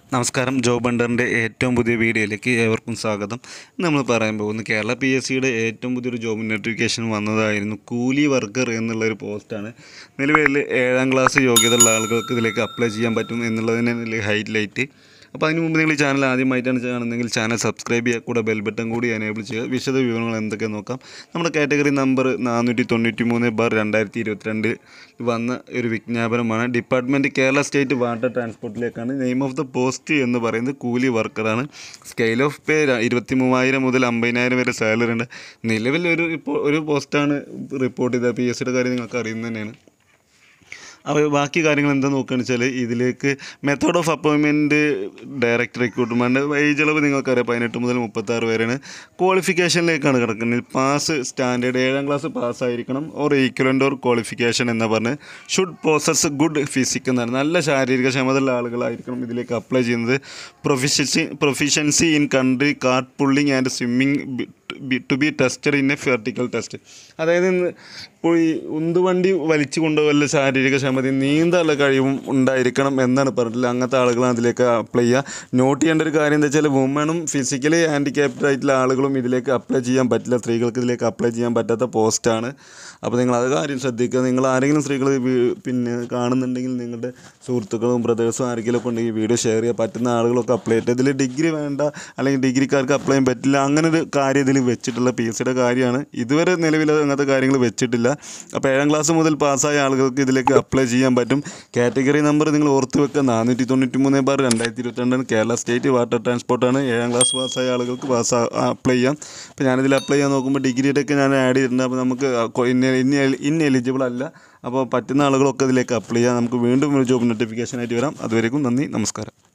നമസ്കാരം ജോബ് ബണ്ടറിൻ്റെ ഏറ്റവും പുതിയ വീഡിയോയിലേക്ക് ഏവർക്കും സ്വാഗതം ഇന്ന് നമ്മൾ പറയാൻ പോകുന്നത് കേരള പി എസ് സിയുടെ ഏറ്റവും പുതിയൊരു ജോബ് നോട്ടിഫിക്കേഷൻ വന്നതായിരുന്നു കൂലി വർക്കർ എന്നുള്ളൊരു പോസ്റ്റാണ് നിലവിൽ ഏഴാം ക്ലാസ് യോഗ്യതയുള്ള ആളുകൾക്ക് ഇതിലേക്ക് അപ്ലൈ ചെയ്യാൻ പറ്റും എന്നുള്ളതിന് ഹൈലൈറ്റ് അപ്പോൾ അതിന് മുമ്പ് നിങ്ങൾ ഈ ചാനൽ ആദ്യമായിട്ടാണ് കാണുന്നതെങ്കിൽ ചാനൽ സബ്സ്ക്രൈബ് ചെയ്യുക കൂടെ ബെൽ ബട്ടൺ കൂടി എനേബിൾ ചെയ്യുക വിശദ വിവരങ്ങൾ എന്തൊക്കെ നോക്കാം നമ്മുടെ കാറ്റഗറി നമ്പർ നാനൂറ്റി തൊണ്ണൂറ്റി മൂന്ന് ബാർ രണ്ടായിരത്തി ഇരുപത്തിരണ്ട് വന്ന ഒരു വിജ്ഞാപനമാണ് ഡിപ്പാർട്ട്മെൻറ്റ് കേരള സ്റ്റേറ്റ് വാട്ടർ ട്രാൻസ്പോർട്ടിലേക്കാണ് നെയിം ഓഫ് ദ പോസ്റ്റ് എന്ന് പറയുന്നത് കൂലി വർക്കറാണ് സ്കെയിൽ ഓഫ് പേ ഇരുപത്തി മൂവായിരം മുതൽ അമ്പതിനായിരം വരെ സാലറി ഉണ്ട് നിലവിൽ ഒരു ഇപ്പോൾ ഒരു പോസ്റ്റാണ് റിപ്പോർട്ട് ചെയ്തത് പി എസ് സിയുടെ കാര്യം നിങ്ങൾക്ക് അറിയുന്നത് തന്നെയാണ് അപ്പോൾ ബാക്കി കാര്യങ്ങൾ എന്താ നോക്കുകയെന്ന് വെച്ചാൽ ഇതിലേക്ക് method of appointment direct recruitment age അളവ് നിങ്ങൾക്കറിയാം പതിനെട്ട് മുതൽ മുപ്പത്താറ് വരെയാണ് ക്വാളിഫിക്കേഷനിലേക്കാണ് കിടക്കുന്നത് പാസ് സ്റ്റാൻഡേർഡ് ഏഴാം ക്ലാസ് പാസ്സായിരിക്കണം ഓർ ഈക്വലൻ്റ് ഓർ ക്വാളിഫിക്കേഷൻ എന്ന് പറഞ്ഞ് ഷുഡ് പോസസ് ഗുഡ് ഫിസിക് എന്നാണ് നല്ല ശാരീരിക ക്ഷമതയുള്ള ആളുകളായിരിക്കണം ഇതിലേക്ക് അപ്ലൈ ചെയ്യുന്നത് proficiency proficiency in country cart pulling and swimming to be tested in a vertical test അതായത് ഇന്ന് ഇപ്പോൾ ഈ ഉന്തുവണ്ടി വലിച്ചു കൊണ്ടുപോകല്ല ശാരീരിക ക്ഷമതയും നീന്താനുള്ള കഴിവും ഉണ്ടായിരിക്കണം എന്നാണ് പറഞ്ഞിട്ടുള്ളത് അങ്ങനത്തെ ആളുകളാണ് അതിലേക്ക് അപ്ലൈ ചെയ്യുക നോട്ട് ചെയ്യേണ്ട ഒരു കാര്യം എന്താ വെച്ചാൽ വുമണും ഫിസിക്കലി ഹാൻഡിക്യാപ്ഡ് ആയിട്ടുള്ള ആളുകളും ഇതിലേക്ക് അപ്ലൈ ചെയ്യാൻ പറ്റില്ല സ്ത്രീകൾക്ക് ഇതിലേക്ക് അപ്ലൈ ചെയ്യാൻ പറ്റാത്ത പോസ്റ്റാണ് അപ്പോൾ നിങ്ങൾ അത് കാര്യം ശ്രദ്ധിക്കുക നിങ്ങൾ ആരെങ്കിലും സ്ത്രീകൾ പിന്നെ കാണുന്നുണ്ടെങ്കിൽ നിങ്ങളുടെ സുഹൃത്തുക്കളും ബ്രദേഴ്സും ആരെങ്കിലും ഒക്കെ ഉണ്ടെങ്കിൽ വീഡിയോ ഷെയർ ചെയ്യാൻ പറ്റുന്ന ആളുകളൊക്കെ അപ്ലൈ ചെയ്തിട്ട് ഇതിൽ ഡിഗ്രി വേണ്ട അല്ലെങ്കിൽ ഡിഗ്രിക്കാർക്ക് അപ്ലൈ ചെയ്യാൻ പറ്റില്ല അങ്ങനെ ഒരു കാര്യം ഇതിൽ വെച്ചിട്ടുള്ള പി എസ് സിയുടെ കാര്യമാണ് ഇതുവരെ നിലവിൽ അങ്ങനത്തെ കാര്യങ്ങൾ വെച്ചിട്ടില്ല അപ്പോൾ ഏഴാം ക്ലാസ് മുതൽ പാസ്സായ ആളുകൾക്ക് ഇതിലേക്ക് അപ്ലൈ ചെയ്യാൻ പറ്റും കാറ്റഗറി നമ്പർ നിങ്ങൾ ഓർത്ത് വെക്കുക നാനൂറ്റി തൊണ്ണൂറ്റി മൂന്ന് ബാർ രണ്ടായിരത്തി ഇരുപത്തിരണ്ടാണ് കേരള സ്റ്റേറ്റ് വാട്ടർ ട്രാൻസ്പോർട്ടാണ് ഏഴാം ക്ലാസ് പാസ്സായ ആളുകൾക്ക് പാസ് അപ്ലൈ ചെയ്യാം അപ്പോൾ ഞാനിതിൽ അപ്ലൈ ചെയ്യാൻ നോക്കുമ്പോൾ ഡിഗ്രിയുടെ ഒക്കെ ഞാൻ ആഡ് ചെയ്തിട്ടുണ്ട് അപ്പോൾ നമുക്ക് ഇന്ന ഇൻ എലിജിബിൾ അല്ല അപ്പോൾ പറ്റുന്ന ആളുകളൊക്കെ ഇതിലേക്ക് അപ്ലൈ ചെയ്യാം നമുക്ക് വീണ്ടും ഒരു ജോബ് നോട്ടിഫിക്കേഷൻ ആയിട്ട് വരാം അതുവരെയും നന്ദി നമസ്കാരം